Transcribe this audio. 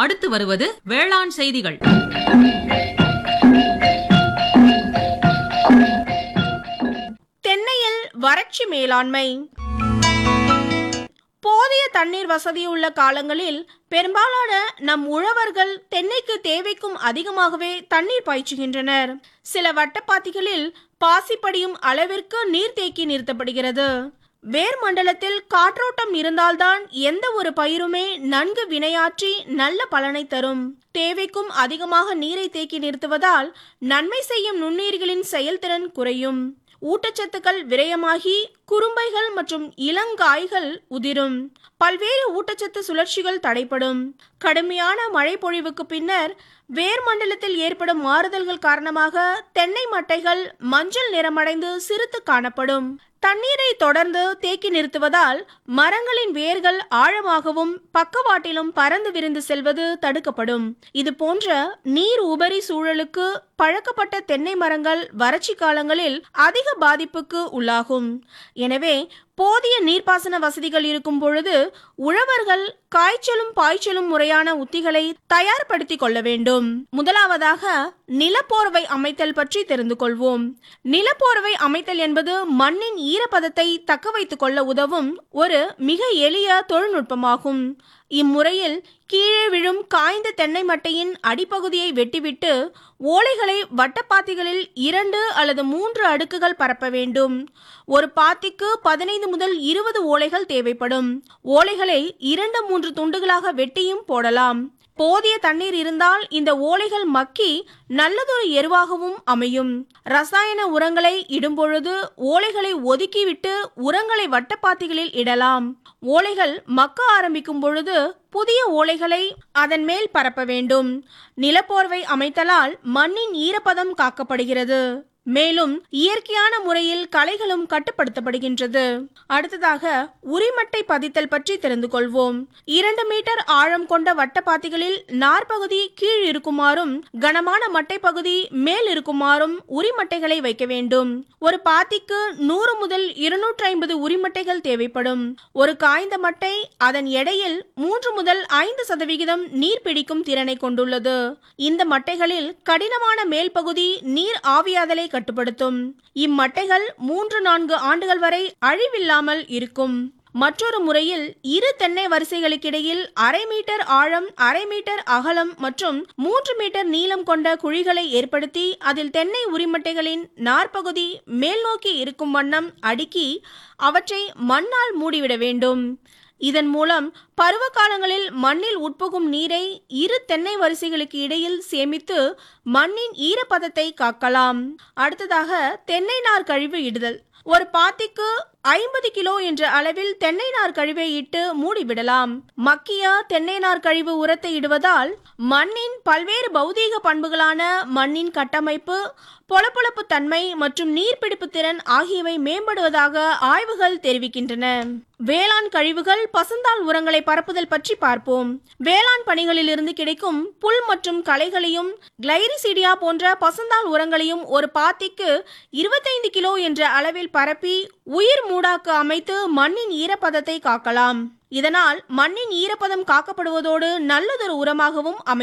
அடுத்து வருவது வேளாண் செய்திகள் தென்னையில் வறட்சி மேலாண்மை போதிய தண்ணீர் வசதியுள்ள காலங்களில் பெரும்பாலான நம் உழவர்கள் தென்னைக்கு தேவைக்கும் அதிகமாகவே தண்ணீர் பாய்ச்சுகின்றனர் சில வட்டப்பாத்திகளில் பாசி படியும் அளவிற்கு நீர் தேக்கி நிறுத்தப்படுகிறது வேர் மண்டலத்தில் காற்றோட்டம் இருந்தால்தான் எந்த ஒரு பயிருமே நன்கு வினையாற்றி நல்ல பலனை தரும் தேவைக்கும் அதிகமாக நீரை தேக்கி நிறுத்துவதால் நன்மை செய்யும் நுண்ணுயிர்களின் செயல்திறன் குறையும் ஊட்டச்சத்துக்கள் விரயமாகி குறும்பைகள் மற்றும் இளங்காய்கள் உதிரும் பல்வேறு ஊட்டச்சத்து சுழற்சிகள் தடைப்படும் கடுமையான மழை பொழிவுக்கு பின்னர் வேர் மண்டலத்தில் ஏற்படும் மாறுதல்கள் காரணமாக தென்னை மட்டைகள் மஞ்சள் நிறமடைந்து சிறுத்து காணப்படும் தண்ணீரை தொடர்ந்து தேக்கி நிறுத்துவதால் மரங்களின் வேர்கள் ஆழமாகவும் பக்கவாட்டிலும் பறந்து விரிந்து செல்வது தடுக்கப்படும் இது போன்ற நீர் உபரி சூழலுக்கு பழக்கப்பட்ட தென்னை மரங்கள் வறட்சி காலங்களில் அதிக பாதிப்புக்கு உள்ளாகும் எனவே போதிய நீர்ப்பாசன வசதிகள் இருக்கும் பொழுது உழவர்கள் காய்ச்சலும் பாய்ச்சலும் முறையான உத்திகளை தயார்படுத்திக் கொள்ள வேண்டும் முதலாவதாக நிலப்போர்வை அமைத்தல் பற்றி தெரிந்து கொள்வோம் நிலப்போர்வை அமைத்தல் என்பது மண்ணின் ஈரப்பதத்தை தக்க வைத்துக் கொள்ள உதவும் ஒரு மிக எளிய தொழில்நுட்பமாகும் இம்முறையில் கீழே விழும் காய்ந்த தென்னை மட்டையின் அடிப்பகுதியை வெட்டிவிட்டு ஓலைகளை வட்டப்பாத்திகளில் இரண்டு அல்லது மூன்று அடுக்குகள் பரப்ப வேண்டும் ஒரு பாத்திக்கு பதினைந்து முதல் இருபது ஓலைகள் தேவைப்படும் ஓலைகளை இரண்டு மூன்று துண்டுகளாக வெட்டியும் போடலாம் போதிய தண்ணீர் இருந்தால் இந்த ஓலைகள் மக்கி நல்லதொரு எருவாகவும் அமையும் ரசாயன உரங்களை இடும்பொழுது ஓலைகளை ஒதுக்கிவிட்டு உரங்களை வட்டப்பாத்திகளில் இடலாம் ஓலைகள் மக்க ஆரம்பிக்கும் பொழுது புதிய ஓலைகளை அதன் மேல் பரப்ப வேண்டும் நிலப்போர்வை அமைத்தலால் மண்ணின் ஈரப்பதம் காக்கப்படுகிறது மேலும் இயற்கையான முறையில் களைகளும் கட்டுப்படுத்தப்படுகின்றது அடுத்ததாக உரிமட்டை பதித்தல் பற்றி தெரிந்து கொள்வோம் இரண்டு மீட்டர் ஆழம் கொண்ட வட்டப்பாத்திகளில் நார்பகுதி கீழ் இருக்குமாறும் கனமான மட்டை பகுதி மேல் இருக்குமாறும் உரிமட்டைகளை வைக்க வேண்டும் ஒரு பாத்திக்கு நூறு முதல் இருநூற்றி ஐம்பது உரிமட்டைகள் தேவைப்படும் ஒரு காய்ந்த மட்டை அதன் எடையில் மூன்று முதல் ஐந்து சதவிகிதம் நீர் பிடிக்கும் திறனை கொண்டுள்ளது இந்த மட்டைகளில் கடினமான மேல் பகுதி நீர் ஆவியாதலை கட்டுப்படுத்தும் இம்மட்டைகள் மூன்று நான்கு ஆண்டுகள் வரை அழிவில்லாமல் இருக்கும் மற்றொரு முறையில் இரு தென்னை வரிசைகளுக்கிடையில் அரை மீட்டர் ஆழம் அரை மீட்டர் அகலம் மற்றும் மூன்று மீட்டர் நீளம் கொண்ட குழிகளை ஏற்படுத்தி அதில் தென்னை உரிமட்டைகளின் நார்பகுதி மேல் நோக்கி இருக்கும் வண்ணம் அடுக்கி அவற்றை மண்ணால் மூடிவிட வேண்டும் இதன் மூலம் பருவ காலங்களில் மண்ணில் உட்புகும் நீரை இரு தென்னை வரிசைகளுக்கு இடையில் சேமித்து மண்ணின் ஈரப்பதத்தை காக்கலாம் அடுத்ததாக தென்னை நார் கழிவு இடுதல் ஒரு பாத்திக்கு ஐம்பது கிலோ என்ற அளவில் தென்னை நார் கழிவை இட்டு மூடிவிடலாம் மக்கிய தென்னை நார் கழிவு உரத்தை இடுவதால் மண்ணின் பல்வேறு பௌதீக பண்புகளான மண்ணின் கட்டமைப்பு பொலப்பொலப்பு தன்மை மற்றும் நீர்பிடிப்பு திறன் ஆகியவை மேம்படுவதாக ஆய்வுகள் தெரிவிக்கின்றன வேளாண் கழிவுகள் பசுந்தாள் உரங்களை பரப்புதல் பற்றி பார்ப்போம் வேளாண் பணிகளில் இருந்து கிடைக்கும் புல் மற்றும் களைகளையும் கிளைரிசீடியா போன்ற பசுந்தாள் உரங்களையும் ஒரு பாத்திக்கு இருபத்தைந்து கிலோ என்ற அளவில் பரப்பி உயிர் மூடாக்கு அமைத்து மண்ணின் ஈரப்பதத்தை காக்கலாம் இதனால் மண்ணின் ஈரப்பதம் காக்கப்படுவதோடு நல்லதொரு உரமாகவும் அமையும்